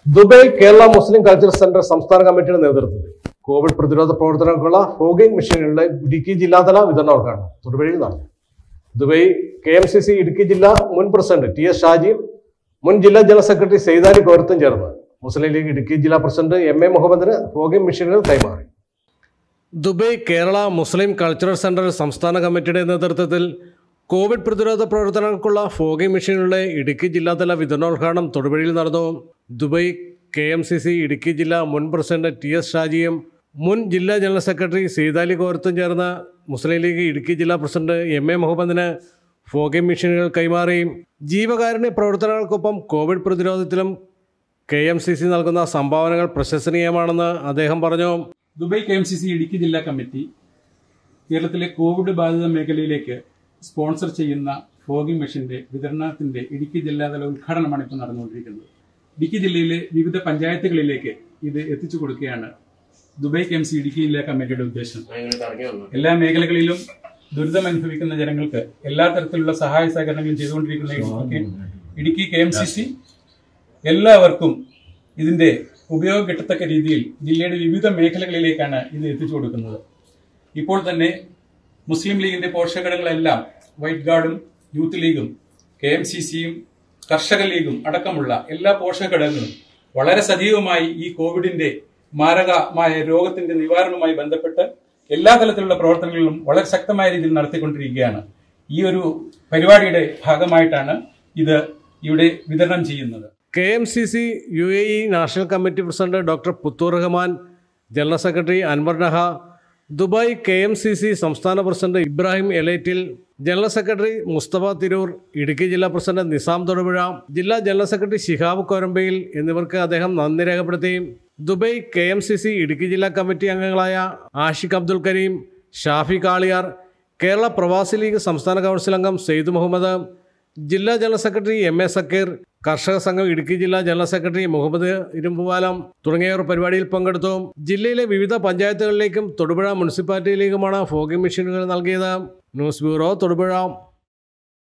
Dubai Kerala Muslim culture centre സംസ്ഥാന കമ്മിറ്റിയുടെ നേതൃത്വത്തിൽ കോവിഡ് പ്രതിരോധ പ്രവർത്തനങ്ങൾക്കുള്ള ഫോഗിംഗ് മെഷീനുകളുടെ ഇടുക്കി ജില്ലാതല വിതരണ ഉദ്ഘാടനം തൊടുപുഴയിൽ നടന്നു Dubai K M C C Idukki ജില്ലാ മുൻ പ്രസിഡന്റ് ടി എസ് ഷാജിയും മുൻ ജില്ലാ ജനറൽ സെക്രട്ടറി സെയ്താലി കോരത്തും ചേർന്ന് മുസ്ലിം ലീഗ് ഇടുക്കി ജില്ലാ പ്രസിഡന്റ് എം എ മുഹമ്മദിന് ഫോഗിംഗ് മെഷീനുകൾ കൈമാറി Dubai Kerala Muslim cultural centre സംസ്ഥാന കമ്മിറ്റിയുടെ നേതൃത്വത്തിൽ കോവിഡ് പ്രതിരോധ പ്രവർത്തനങ്ങൾക്കുള്ള ഫോഗിംഗ് മെഷീനുകളുടെ ഇടുക്കി ജില്ലാതല വിതരണോദ്ഘാടനം തൊടുപുഴയിൽ നടന്നു Dubai K M C C Idukki ജില്ലാ മുൻ പ്രസിഡന്റ് ടി എസ് ഷാജിയും മുൻ ജില്ലാ ജനറൽ സെക്രട്ടറി സെയ്താലി കോരത്തും ചേർന്ന് മുസ്ലിം ലീഗ് ഇടുക്കി ജില്ലാ പ്രസിഡന്റ് എം എ മുഹമ്മദിന് ഫോഗിംഗ് മെഷീനുകൾ കൈമാറി ജീവകാരുണ്യ പ്രവർത്തനങ്ങൾക്കൊപ്പം കോവിഡ് പ്രതിരോധത്തിലും കെ എം സി സി നൽകുന്ന സംഭാവനകൾ പ്രശംസനീയമാണെന്ന് അദ്ദേഹം പറഞ്ഞു Dubai K M C C Idukki ജില്ലാ കമ്മിറ്റി കേരളത്തിലെ കോവിഡ് ബാധിത മേഖലയിലേക്ക് സ്പോൺസർ ചെയ്യുന്ന ഫോഗിംഗ് മെഷീന്റെ വിതരണത്തിന്റെ ഇടുക്കി ജില്ലാതല ഉദ്ഘാടനമാണ് ഇപ്പോൾ നടന്നുകൊണ്ടിരിക്കുന്നത് ഇടുക്കി ജില്ലയിലെ വിവിധ പഞ്ചായത്തുകളിലേക്ക് ഇത് എത്തിച്ചു കൊടുക്കുകയാണ് Dubai K M C Idukki ജില്ലാ കമ്മിറ്റിയുടെ ഉദ്ദേശം എല്ലാ മേഖലകളിലും ദുരിതം അനുഭവിക്കുന്ന ജനങ്ങൾക്ക് എല്ലാ തരത്തിലുള്ള സഹായ സഹകരണങ്ങളും ചെയ്തുകൊണ്ടിരിക്കുന്ന Idukki Idukki K M C C എല്ലാവർക്കും ഇതിന്റെ ഉപയോഗം കിട്ടത്തക്ക രീതിയിൽ ജില്ലയുടെ വിവിധ മേഖലകളിലേക്കാണ് ഇത് എത്തിച്ചു കൊടുക്കുന്നത് ഇപ്പോൾ തന്നെ മുസ്ലിം ലീഗിന്റെ പോഷകഘടകങ്ങളെല്ലാം വൈറ്റ് ഗാർഡും യൂത്ത് ലീഗും കെ എം സി സിയും കർഷക ലീഗും അടക്കമുള്ള എല്ലാ പോഷകഘടകങ്ങളും വളരെ സജീവമായി ഈ കോവിഡിന്റെ മാരകമായ രോഗത്തിന്റെ നിവാരണവുമായി ബന്ധപ്പെട്ട് എല്ലാ തലത്തിലുള്ള പ്രവർത്തനങ്ങളിലും വളരെ ശക്തമായ രീതിയിൽ നടത്തിക്കൊണ്ടിരിക്കുകയാണ് ഈ ഒരു പരിപാടിയുടെ ഭാഗമായിട്ടാണ് ഇത് ഇവിടെ വിതരണം ചെയ്യുന്നത് K M C C U A E national committee president doctor Puthur Rahman general secretary Anwar Naha Dubai K M C C സംസ്ഥാന president Ibrahim Elettil general secretary Mustafa Tirur Idukki ജില്ലാ പ്രസിഡന്റ് നിസാം തൊടുപുഴ ജില്ലാ ജനറൽ സെക്രട്ടറി ശിഹാബ് കോരമ്പയിൽ എന്നിവർക്ക് അദ്ദേഹം നന്ദി രേഖപ്പെടുത്തി Dubai K M C C Idukki ജില്ലാ കമ്മിറ്റി അംഗങ്ങളായ ആഷിഖ് അബ്ദുൽ കരീം ഷാഫി കാളിയാർ കേരള പ്രവാസി ലീഗ് സംസ്ഥാന കൗൺസിൽ അംഗം സെയ്ദ് മുഹമ്മദ് ജില്ലാ general secretary M A Zakir കർഷക സംഘം ഇടുക്കി ജില്ലാ ജനറൽ സെക്രട്ടറി മുഹമ്മദ് ഇരുമ്പുപാലം തുടങ്ങിയവർ പരിപാടിയിൽ പങ്കെടുത്തു ജില്ലയിലെ വിവിധ പഞ്ചായത്തുകളിലേക്കും തൊടുപുഴ മുനിസിപ്പാലിറ്റിയിലേക്കുമാണ് ഫോഗിംഗ് മെഷീനുകൾ നൽകിയത് ന്യൂസ് ബ്യൂറോ തൊടുപുഴ